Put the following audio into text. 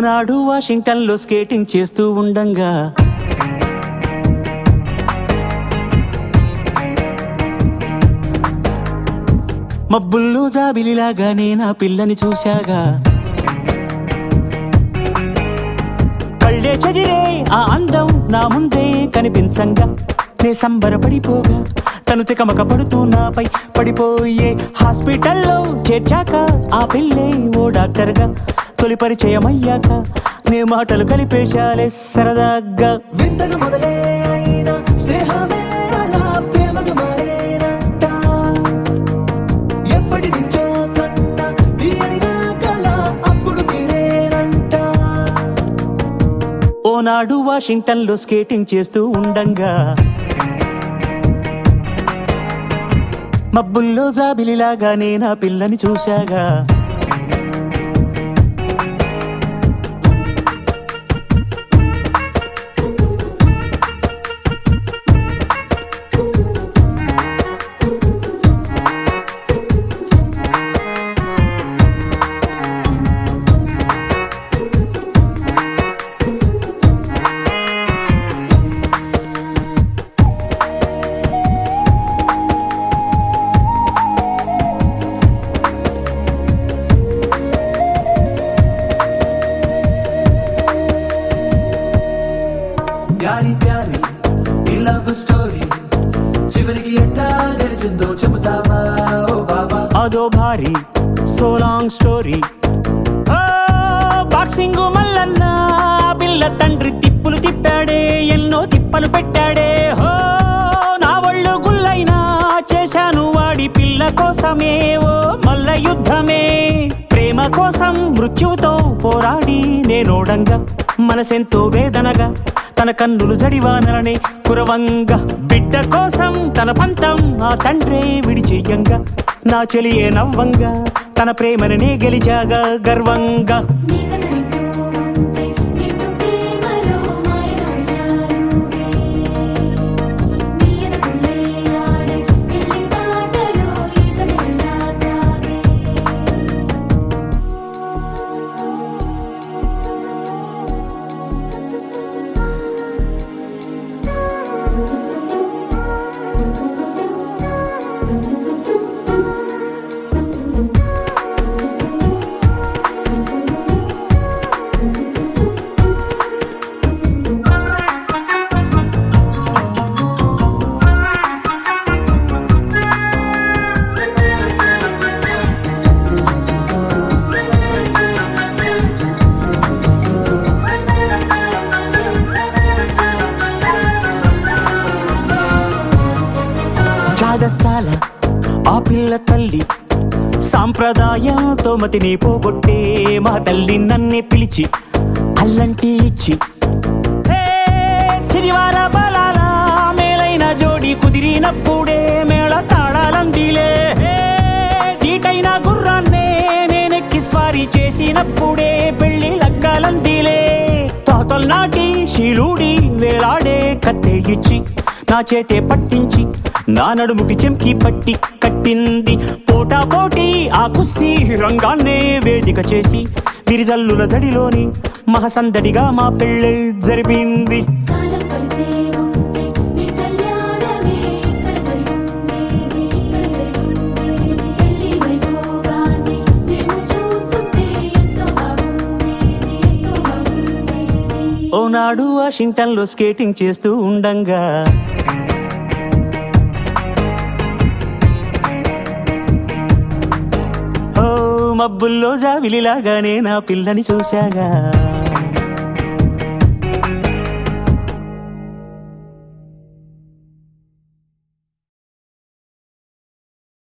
ఓనాడు వాషింగ్టన్ లో స్కేటింగ్ చేస్తూ ఉండంగా మబ్బుల్లో జాబిలిలాగా నేను ఆ పిల్లని చూశాగా కళ్ళే చదిరే ఆ అందం నా ముందే కనిపించంగా నే సంబరపడిపోగా తను తికమక పడుతూ నాపై పడిపోయే హాస్పిటల్లో చేర్చాక ఆ పిల్లే ఓ డాక్టర్గా తొలి పరిచయం అయ్యాక నే మాటలు కలిపేశాలే సరదాగా వింతగా మొదలే అయిన స్నేహమే అలా ప్రేమగా మారేనంట ఎప్పటి నుంచో కన్నా తీయనిగా కల అప్పుడు తీరేనంట ఓనాడు వాషింగ్టన్ లో స్కేటింగ్ చేస్తూ ఉండంగా మబ్బుల్లో జాబిలిలాగా నేను ఆ పిల్లని చూశాగా ప్యారి ప్యారి ఈ లవ్ స్టోరీ చివరికి ఎట్టా గెలిచిందో చెబుతావా ఓ బాబా అదో భారీ so long story boxing Mallanna ఆ పిల్ల తండ్రి తిప్పులు తిప్పాడే ఎన్నో తిప్పలు పెట్టాడే హో నా ఒళ్ళు గుల్లైనా చేశాను వాడి పిల్ల కోసమే ఓ మల్ల యుద్ధమే ప్రేమ కోసం మృత్యువుతో పోరాడి నేనోడంగా మనసెంతో వేదనగా తన కన్నులు జడివానలనే కురవంగా బిడ్డ కోసం తన పంతం ఆ తండ్రే విడిచెయ్యంగా నా చెలియే నవ్వంగా తన ప్రేమనే గెలిచాగా గర్వంగా నీ కథ వింటూ ఉంటే నిండు ప్రేమలో మాయదవుయానువే నీ ఎదగుళ్ళే ఆడే పెళ్లి బాటలో ఈ కథ ఎలా సాగే చాదస్తాల ఆ పిల్ల తల్లి సాంప్రదాయంతో మతిని పోగొట్టే మా తల్లి నన్నే పిలిచి అల్లంటి ఇచ్చి హే, చిరివార బలాల మేలైన జోడి కుదిరినప్పుడే మేళ తాళాలందిలే హే, దీటైన గుర్రాన్నే నేనెక్కి స్వారీ చేసినప్పుడే పెళ్లి లగ్గాలందిలే తాతల్ నాటి శీలుడి వేలాడే కత్తే ఇచ్చి నా చేతే పట్టించి నా నడుముకి చెంకి పట్టి కట్టింది పోటా పోటీ ఆ కుస్తీ రంగాన్నే వేదిక చేసి విరిదల్లుల దడిలోని మహసందడిగా మా పెళ్ళి జరిపింది కాలం కలిసే ఉంటే నీ కళ్యాణమే ఇక్కడ జరిగుండేది ఇక్కడ జరిగుండేది పెళ్లి వైభోగాన్ని మేము చూస్తుంటే ఎంతో బాగుండేది ఎంతో బాగుండేది ఓనాడు వాషింగ్టన్ లో స్కేటింగ్ చేస్తూ ఉండంగా ఓ మబ్బుల్లో జావిలిలాగానే నా పిల్లని చూశాగా